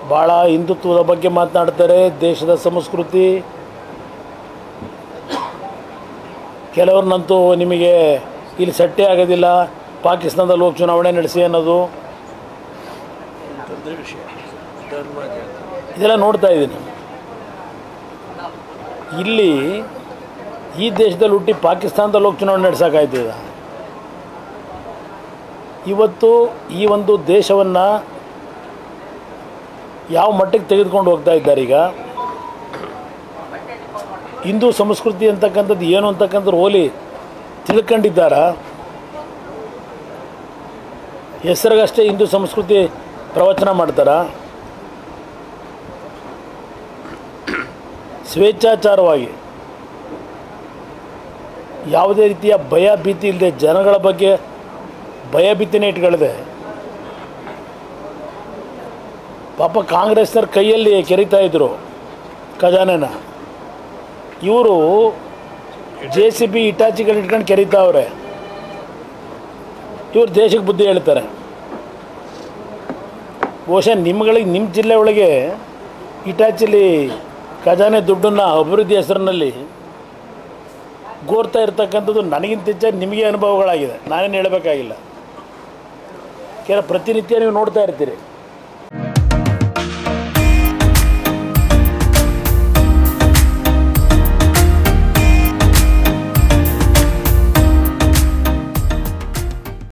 ಭಾಳ ಹಿಂದುತ್ವದ ಬಗ್ಗೆ ಮಾತನಾಡ್ತಾರೆ ದೇಶದ ಸಂಸ್ಕೃತಿ ಕೆಲವ್ರನ್ನಂತೂ ನಿಮಗೆ ಇಲ್ಲಿ ಸಟ್ಟೆ ಆಗೋದಿಲ್ಲ ಪಾಕಿಸ್ತಾನದಲ್ಲಿ ಹೋಗಿ ಚುನಾವಣೆ ನಡೆಸಿ ಅನ್ನೋದು ದೊಡ್ಡ ವಿಷಯ ಧರ್ಮ ಜಾತಿ ಇದೆಲ್ಲ ನೋಡ್ತಾ ಇದ್ದೀನಿ ಇಲ್ಲಿ ಈ ದೇಶದಲ್ಲಿ ಹುಟ್ಟಿ ಪಾಕಿಸ್ತಾನದಲ್ಲಿ ಹೋಗಿ ಚುನಾವಣೆ ನಡೆಸೋಕ್ಕಾಯ್ತದ ಇವತ್ತು ಈ ಒಂದು ದೇಶವನ್ನು ಯಾವ ಮಟ್ಟಕ್ಕೆ ತೆಗೆದುಕೊಂಡು ಹೋಗ್ತಾ ಇದ್ದಾರೆ ಈಗ ಹಿಂದೂ ಸಂಸ್ಕೃತಿ ಅಂತಕ್ಕಂಥದ್ದು ಏನು ಅಂತಕ್ಕಂಥದ್ದು ಹೋಲಿ ತಿಳ್ಕೊಂಡಿದ್ದಾರ ಹೆಸರಿಗಷ್ಟೇ ಹಿಂದೂ ಸಂಸ್ಕೃತಿ ಪ್ರವಚನ ಮಾಡ್ತಾರಾ ಸ್ವೇಚ್ಛಾಚಾರವಾಗಿ ಯಾವುದೇ ರೀತಿಯ ಭಯ ಭೀತಿ ಇಲ್ಲದೆ ಜನಗಳ ಬಗ್ಗೆ ಭಯ ಭೀತಿನೇ ಇಟ್ಕೊಳ್ಳದೆ ಪಾಪ ಕಾಂಗ್ರೆಸ್ನವ್ರ ಕೈಯಲ್ಲಿ ಕೆರಿತಾ ಇದ್ರು ಖಜಾನೆನ ಇವರು ಜೆ ಸಿ ಬಿ ಇಟಾಚಿಗಳು ಇಟ್ಕೊಂಡು ಕೆರಿತಾವ್ರೆ ಇವ್ರು ದೇಶಕ್ಕೆ ಬುದ್ಧಿ ಹೇಳ್ತಾರೆ ಬಹುಶಃ ನಿಮ್ಗಳಿಗೆ ನಿಮ್ಮ ಜಿಲ್ಲೆ ಒಳಗೆ ಇಟಾಚಿಲಿ ಖಜಾನೆ ದುಡ್ಡನ್ನು ಅಭಿವೃದ್ಧಿ ಹೆಸರಿನಲ್ಲಿ ಗೋರ್ತಾ ಇರ್ತಕ್ಕಂಥದ್ದು ನನಗಿಂತ ಹೆಚ್ಚಾಗಿ ನಿಮಗೆ ಅನುಭವಗಳಾಗಿದೆ ನಾನೇನು ಹೇಳಬೇಕಾಗಿಲ್ಲ ಕೆಲ ಪ್ರತಿನಿತ್ಯ ನೀವು ನೋಡ್ತಾ ಇರ್ತೀರಿ